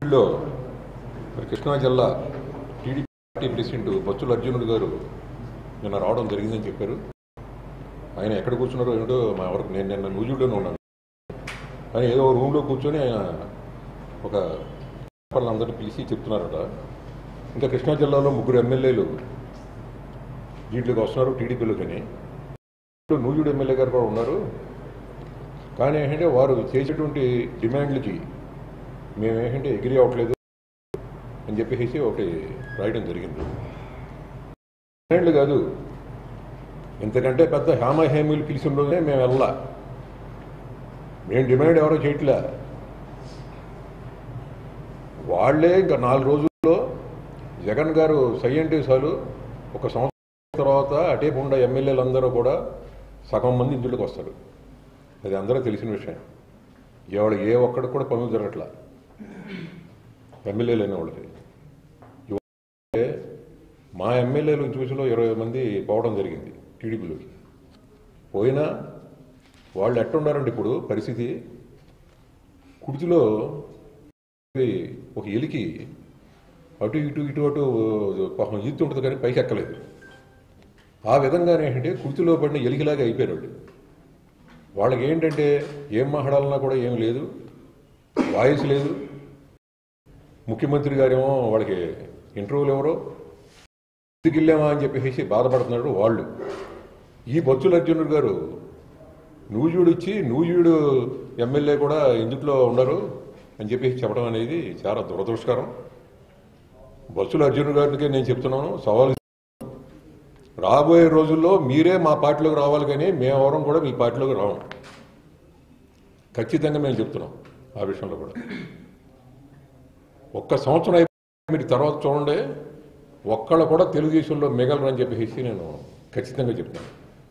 లో మరి కృష్ణా జిల్లా టీడీపీ పార్టీ ప్రెసిడెంట్ బొత్సుల అర్జునుడు గారు నిన్న రావడం జరిగిందని చెప్పారు ఆయన ఎక్కడ కూర్చున్నారో ఏమిటో మా వరకు నేను నిన్న నూజుడులోనే ఉన్నాను కానీ ఏదో రూమ్లో కూర్చొని ఆయన ఒక వాళ్ళందరినీ పిలిచి చెప్తున్నారట ఇంకా కృష్ణా జిల్లాలో ముగ్గురు ఎమ్మెల్యేలు దీంట్లోకి వస్తున్నారు టీడీపీలోకి నూజుడు ఎమ్మెల్యే గారు కూడా ఉన్నారు కానీ ఏంటంటే వారు చేసేటువంటి డిమాండ్లకి మేము ఏంటంటే ఎగిరి అవ్వట్లేదు అని చెప్పేసి ఒకటి రాయడం జరిగింది డిమాండ్లు కాదు ఇంతకంటే పెద్ద హేమ హేమీలు పిలిచిన రోజే మేము వెళ్ళా మేము డిమాండ్ ఎవరో చేయట్లే వాళ్ళే ఇంకా నాలుగు రోజుల్లో జగన్ గారు సయ్యంటే చాలు ఒక సంవత్సరం తర్వాత అటేపు ఉండే ఎమ్మెల్యేలందరూ కూడా సగం మంది ఇందులోకి వస్తారు అది అందరూ తెలిసిన విషయం ఎవడ ఏ ఒక్కడికి కూడా పనులు జరగట్లా ఎమ్మెల్యేలు అయిన వాళ్ళకి ఇవాళ మా ఎమ్మెల్యేలు ఇంచుమించులో ఇరవై మంది పోవడం జరిగింది టీడీపీలోకి పోయినా వాళ్ళు ఎట్టున్నారంటే ఇప్పుడు పరిస్థితి కుడితిలో ఒక ఎలికి అటు ఇటు ఇటు అటు పాపం ఈతు ఉంటుంది కానీ పైకి ఎక్కలేదు ఆ విధంగానే ఏంటంటే కుర్తిలో పడిన ఎలికిలాగా అయిపోయారు వాళ్ళు వాళ్ళకి ఏంటంటే ఏం మాట్లాడాలన్నా కూడా ఏం లేదు వాయిస్ లేదు ముఖ్యమంత్రి గారేమో వాళ్ళకి ఇంటర్వ్యూలు ఎవరో వెళ్ళామా అని చెప్పేసి బాధపడుతున్నాడు వాళ్ళు ఈ బొత్సుల అర్జునుడు గారు నూజుడు ఇచ్చి నూజుడు ఎమ్మెల్యే కూడా ఇందుట్లో ఉండరు అని చెప్పేసి చెప్పడం అనేది చాలా దురదృష్టకరం బొత్సుల అర్జునుడు గారికి నేను చెప్తున్నాను సవాల్ రాబోయే రోజుల్లో మీరే మా పార్టీలోకి రావాలి కానీ మేమెవరం కూడా మీ పార్టీలోకి రావం ఖచ్చితంగా మేము చెప్తున్నాం ఆ విషయంలో కూడా ఒక్క సంవత్సరం అయిపోయి మీరు తర్వాత చూడండి ఒక్కళ్ళు కూడా తెలుగుదేశంలో మిగలరని చెప్పేసి నేను ఖచ్చితంగా చెప్తాను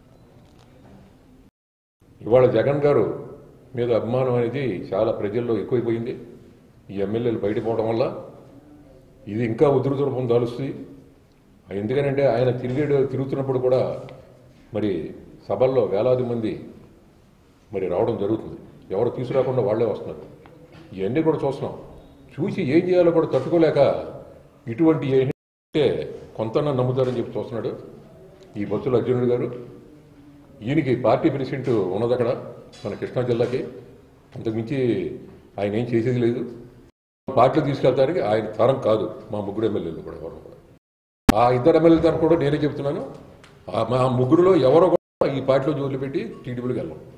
ఇవాళ జగన్ గారు మీద అభిమానం అనేది చాలా ప్రజల్లో ఎక్కువైపోయింది ఈ ఎమ్మెల్యేలు బయటపోవడం వల్ల ఇది ఇంకా ఉధృతరూపం దాలుస్తుంది ఎందుకనంటే ఆయన తిరిగేడు తిరుగుతున్నప్పుడు కూడా మరి సభల్లో వేలాది మంది మరి రావడం జరుగుతుంది ఎవరు తీసుకురాకుండా వాళ్ళే వస్తున్నారు ఇవన్నీ కూడా చూస్తున్నాం చూసి ఏం చేయాలో కూడా తట్టుకోలేక ఇటువంటి ఏంటంటే కొంత నమ్ముతారని చెప్పి చూస్తున్నాడు ఈ బొత్తుల అర్జునుడు గారు ఈయనకి పార్టీ ప్రెసిడెంట్ ఉన్నది అక్కడ మన కృష్ణా జిల్లాకి అంతకుమించి ఆయన ఏం చేసేది లేదు పార్టీలో తీసుకెళ్తానికి ఆయన తరం కాదు మా ముగ్గురు ఎమ్మెల్యేలు కూడా ఎవరు కూడా ఆ ఇద్దరు ఎమ్మెల్యేల తరఫు కూడా నేనే చెప్తున్నాను ఆ మా ముగ్గురులో ఎవరో కూడా ఈ పార్టీలో జోలు పెట్టి టీడీపీలోకి వెళ్ళం